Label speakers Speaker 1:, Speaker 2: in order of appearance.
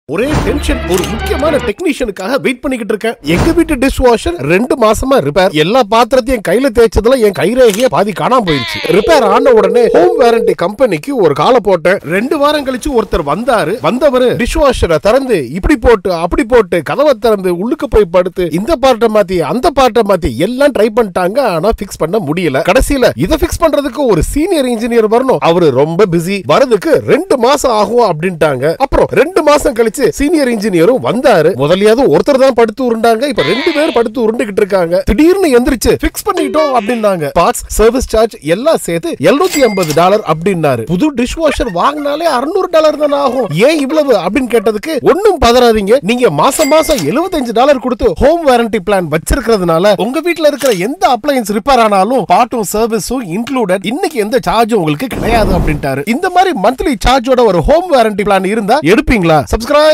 Speaker 1: ஒரே டென்ஷன் ஒரு முக்கியமான டெக்னீஷியனுக்காக வெயிட் பண்ணிக்கிட்டு இருக்கேன் எங்க வீட்டு டிஷ் வாஷர் ரெண்டு மாசமா ரிப்பேர் எல்லா பாத்திரத்தையும் கையில தேய்ச்சதுல என் கைரேகைய பாதி காணாம போயிருச்சு ரிப்பேர் ஆன உடனே ஹோம் வாரண்டி கம்பெனிக்கு ஒரு காலை போட்டேன் ரெண்டு வாரம் கழிச்சு ஒருத்தர் வந்தாரு வந்தவரு டிஷ் வாஷரை திறந்து இப்படி போட்டு அப்படி போட்டு கதவை திறந்து உள்ளுக்கு போய் படுத்து இந்த பார்ட்டை மாத்தி அந்த பார்ட்டை மாத்தி எல்லாம் ட்ரை பண்ணிட்டாங்க ஆனா ஃபிக்ஸ் பண்ண முடியல கடைசியில இதை ஃபிக்ஸ் பண்றதுக்கு ஒரு சீனியர் இன்ஜினியர் வரணும் அவரு ரொம்ப பிஸி வரதுக்கு ரெண்டு மாசம் ஆகும் அப்படின்ட்டாங்க அப்புறம் ரெண்டு மாசம் கழிச்சு சீனியர் இன்ஜினியரும் வந்தாரு முதலியாவது ஒருத்தர் தான் படுத்து உருண்டாங்க இப்ப ரெண்டு பேர் படுத்து உருண்டுகிட்டு இருக்காங்க திடீர்னு எந்திரிச்சு ஃபிக்ஸ் பண்ணிட்டோம் அப்படின்னாங்க பார்ட்ஸ் சர்வீஸ் சார்ஜ் எல்லாம் சேர்த்து 750 ஐம்பது டாலர் அப்படின்னாரு புது டிஷ் வாஷர் வாங்கினாலே 600 டாலர் தானே ஆகும் ஏன் இவ்வளவு அப்படின்னு கேட்டதுக்கு ஒண்ணும் பதறாதீங்க நீங்க மாசம் மாசம் 75 டாலர் கொடுத்து ஹோம் வாரண்டி பிளான் வச்சிருக்கிறதுனால உங்க வீட்ல இருக்கிற எந்த அப்ளையன்ஸ் ரிப்பேர் ஆனாலும் பாட்டும் சர்வீஸும் இன்க்ளூடட் இன்னைக்கு எந்த சார்ஜும் உங்களுக்கு கிடையாது அப்படின்ட்டாரு இந்த மாதிரி மந்த்லி சார்ஜோட ஒரு ஹோம் வாரண்டி பிளான் இருந்தா எடுப்பீங்களா சப்ஸ்கிரைப்